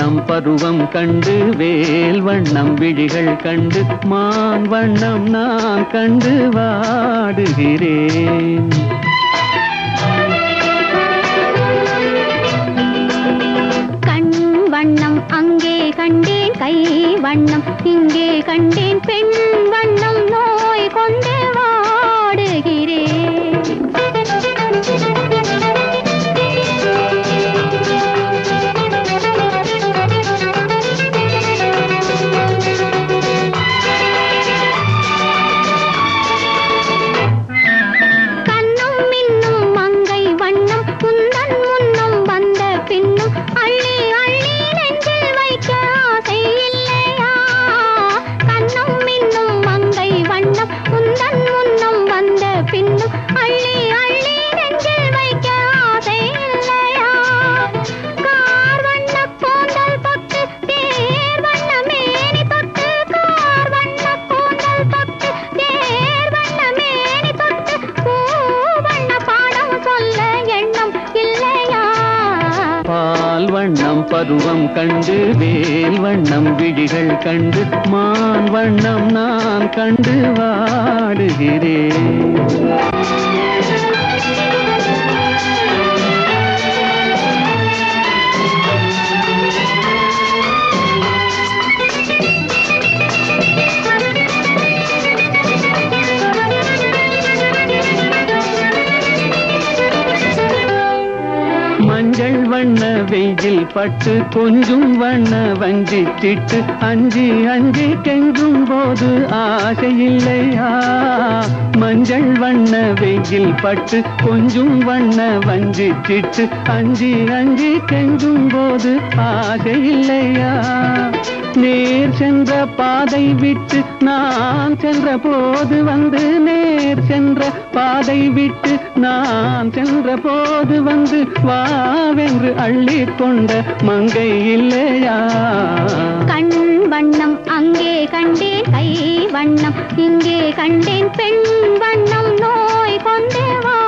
வண்ணம் பருவம் கண்டு வேல் வண்ணம் விழிகள் கண்டு மான் வண்ணம் நான் கண்டு வாடுகிறேன் கண் வண்ணம் அங்கே கண்டேன் கை வண்ணம் இங்கே கண்டேன் பெண் வண்ணம் நோய் கொண்டு வாடுகிறேன் கண்ணும் மின்னும் மங்கை வண்ணம் குந்தன் முன்னும் வந்த பின்னும் அள்ளி அள்ளி நெஞ்சில் வைக்க ஆசை இல்லையா கண்ணும் மின்னும் மங்கை வண்ணம் குந்தன் முன்னும் வந்த பின்னும் அள்ளி அள்ளி நெஞ்சில் வைக்க ஆசை இல்லையா கார் வண்ண கூந்தல் பட்டு தேர் வண்ண மேனி தொட்டு கார் வண்ண கூந்தல் பட்டு தேர் வண்ண மேனி தொட்டு பூ வண்ண பாடம் சொல்ல எண்ணம் இல்லையா பால் வண்ணம் பருவம் கண்டு வேல் வண்ணம் விழிகள் கண்டு மான் வண்ணம் நான் கண்டு வாடுகிறேன் மஞ்சள் வண்ண வெயில் பட்டு கொஞ்சும் வண்ண வஞ்சி திட்டு அஞ்சி அஞ்சி கெஞ்சும் போது ஆசை இல்லையா மஞ்சள் வண்ண வெயில் பட்டு கொஞ்சும் வண்ண வஞ்சி திட்டு அஞ்சி அஞ்சி கெஞ்சும் போது ஆசை இல்லையா நேர் சென்ற பாதை விட்டு நான் சென்ற போது வந்து நேர் சென்ற பாதை விட்டு நான் சென்ற போது வந்து வாவென்று அள்ளி கொண்ட மங்கை இல்லையா கண் வண்ணம் அங்கே கண்டேன் கை வண்ணம் இங்கே கண்டேன் பெண் வண்ணம் நோய் கொண்டு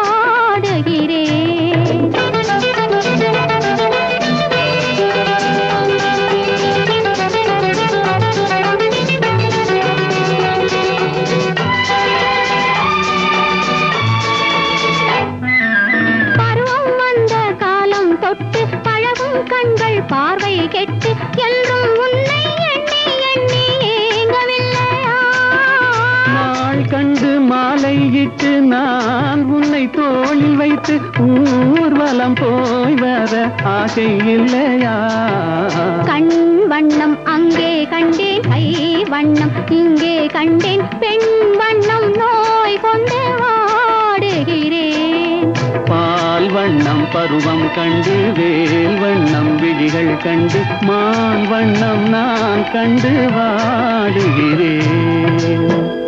வாடுகிறேன் பருவம் வந்த காலம் தொட்டு பழகும் கண்கள் பார்வை கெட்டு என்றும் உன்னை எண்ணி எண்ணி ஏங்கவில்லையா நாள் கண்டு மாலையிட்டு நான் உன்னை தோளில் வைத்து ஊர்வலம் போய் வர ஆசை இல்லையா கண் வண்ணம் அங்கே கண்டேன் கை வண்ணம் இங்கே கண்டேன் பெண் வண்ணம் நோய் கொண்டு வாடுகிறேன் பால் வண்ணம் பருவம் கண்டு வேல் வண்ணம் விழிகள் கண்டு மான் வண்ணம் நான் கண்டு வாடுகிறேன்